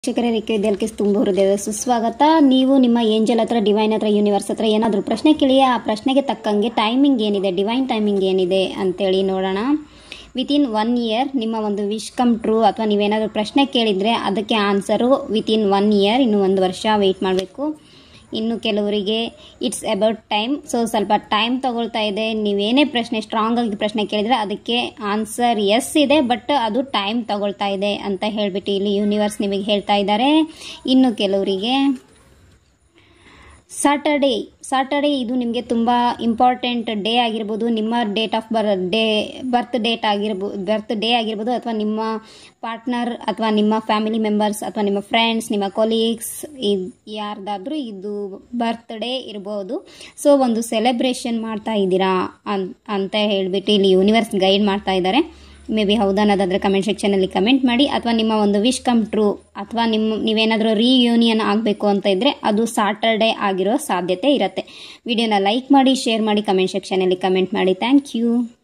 ವೀಕ್ಷಕರೇ ರೇಖೆ ವಿದ್ಯಾಲಯಕ್ಕೆ ತುಂಬ ಹೃದಯದ ಸುಸ್ವಾಗತ ನೀವು ನಿಮ್ಮ ಏಂಜಲ್ ಹತ್ರ ಡಿವೈನ್ ಹತ್ರ ಯೂನಿವರ್ಸ್ ಹತ್ರ ಏನಾದರೂ ಪ್ರಶ್ನೆ ಕೇಳಿ ಆ ಪ್ರಶ್ನೆಗೆ ತಕ್ಕಂಗೆ ಟೈಮಿಂಗ್ ಏನಿದೆ ಡಿವೈನ್ ಟೈಮಿಂಗ್ ಏನಿದೆ ಅಂತೇಳಿ ನೋಡೋಣ ವಿತಿನ್ ಒನ್ ಇಯರ್ ನಿಮ್ಮ ಒಂದು ವಿಶ್ ಕಮ್ ಟ್ರೂ ಅಥವಾ ನೀವೇನಾದರೂ ಪ್ರಶ್ನೆ ಕೇಳಿದರೆ ಅದಕ್ಕೆ ಆನ್ಸರು ವಿತಿನ್ ಒನ್ ಇಯರ್ ಇನ್ನು ಒಂದು ವರ್ಷ ವೆಯ್ಟ್ ಮಾಡಬೇಕು ಇನ್ನು ಕೆಲವರಿಗೆ ಇಟ್ಸ್ ಅಬೌಟ್ ಟೈಮ್ ಸೊ ಸ್ವಲ್ಪ ಟೈಮ್ ತಗೊಳ್ತಾ ಇದೆ ನೀವೇನೇ ಪ್ರಶ್ನೆ ಸ್ಟ್ರಾಂಗ್ ಆಗಿ ಪ್ರಶ್ನೆ ಕೇಳಿದರೆ ಅದಕ್ಕೆ ಆನ್ಸರ್ ಎಸ್ ಇದೆ ಬಟ್ ಅದು ಟೈಮ್ ತಗೊಳ್ತಾ ಇದೆ ಅಂತ ಹೇಳ್ಬಿಟ್ಟು ಇಲ್ಲಿ ಯೂನಿವರ್ಸ್ ನಿಮಗೆ ಹೇಳ್ತಾ ಇದ್ದಾರೆ ಇನ್ನು ಕೆಲವರಿಗೆ ಸಾಟರ್ಡೇ ಸಾಟರ್ಡೇ ಇದು ನಿಮಗೆ ತುಂಬ ಇಂಪಾರ್ಟೆಂಟ್ ಡೇ ಆಗಿರ್ಬೋದು ನಿಮ್ಮ date of birthday birth date ಆಗಿರ್ಬೋದು ಬರ್ತ್ ಡೇ ಆಗಿರ್ಬೋದು ಅಥವಾ ನಿಮ್ಮ ಪಾರ್ಟ್ನರ್ ಅಥವಾ ನಿಮ್ಮ ಫ್ಯಾಮಿಲಿ ಮೆಂಬರ್ಸ್ ಅಥವಾ ನಿಮ್ಮ ಫ್ರೆಂಡ್ಸ್ ನಿಮ್ಮ ಕೊಲೀಗ್ಸ್ ಇದು ಯಾರ್ದಾದ್ರೂ ಇದು ಬರ್ತ್ಡೇ ಇರ್ಬೋದು ಸೊ ಒಂದು ಸೆಲೆಬ್ರೇಷನ್ ಮಾಡ್ತಾ ಇದ್ದೀರಾ ಅನ್- ಅಂತ ಹೇಳ್ಬಿಟ್ಟು ಇಲ್ಲಿ ಯೂನಿವರ್ಸ್ ಗೈಡ್ ಮಾಡ್ತಾ ಇದ್ದಾರೆ ಮೇ ಬಿ ಹೌದಾ ಅನ್ನೋದಾದ್ರೆ ಕಮೆಂಟ್ ಸೆಕ್ಷನಲ್ಲಿ ಕಮೆಂಟ್ ಮಾಡಿ ಅಥವಾ ನಿಮ್ಮ ಒಂದು ವಿಶ್ ಕಮ್ ಟ್ರೂ ಅಥವಾ ನಿಮ್ಮ ನೀವೇನಾದರೂ ರೀಯೂನಿಯನ್ ಆಗಬೇಕು ಅಂತ ಇದ್ದರೆ ಅದು ಸಾಟರ್ಡೇ ಆಗಿರೋ ಸಾಧ್ಯತೆ ಇರುತ್ತೆ ವಿಡಿಯೋನ ಲೈಕ್ ಮಾಡಿ ಶೇರ್ ಮಾಡಿ ಕಮೆಂಟ್ ಸೆಕ್ಷನಲ್ಲಿ ಕಮೆಂಟ್ ಮಾಡಿ ಥ್ಯಾಂಕ್ ಯು